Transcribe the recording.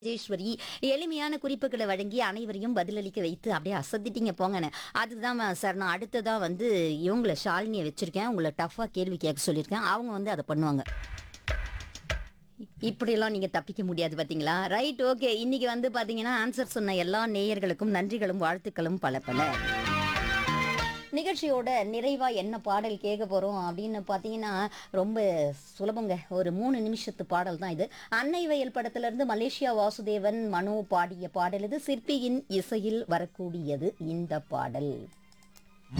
ராஜேஸ்வரி எளிமையான குறிப்புகளை வழங்கி அனைவரையும் பதிலளிக்க வைத்து அப்படியே அசத்திட்டீங்க போங்கன்னு அதுதான் சார் நான் அடுத்ததா வந்து இவங்கள ஷாலினியை வச்சிருக்கேன் உங்களை டஃபா கேள்வி கேட்க சொல்லியிருக்கேன் அவங்க வந்து அதை பண்ணுவாங்க இப்படியெல்லாம் நீங்க தப்பிக்க முடியாது பாத்தீங்களா ரைட் ஓகே இன்னைக்கு வந்து பாத்தீங்கன்னா ஆன்சர் சொன்ன எல்லா நேயர்களுக்கும் நன்றிகளும் வாழ்த்துக்களும் பல பல நிகழ்ச்சியோட நிறைவா என்ன பாடல் கேட்க போறோம் அப்படின்னு பார்த்தீங்கன்னா ரொம்ப சுலபங்க ஒரு மூணு நிமிஷத்து பாடல் தான் இது அன்னை வயல் படத்துல இருந்து மலேசியா வாசுதேவன் மனோ பாடிய பாடல் இது சிற்பியின் இசையில் வரக்கூடியது இந்த பாடல்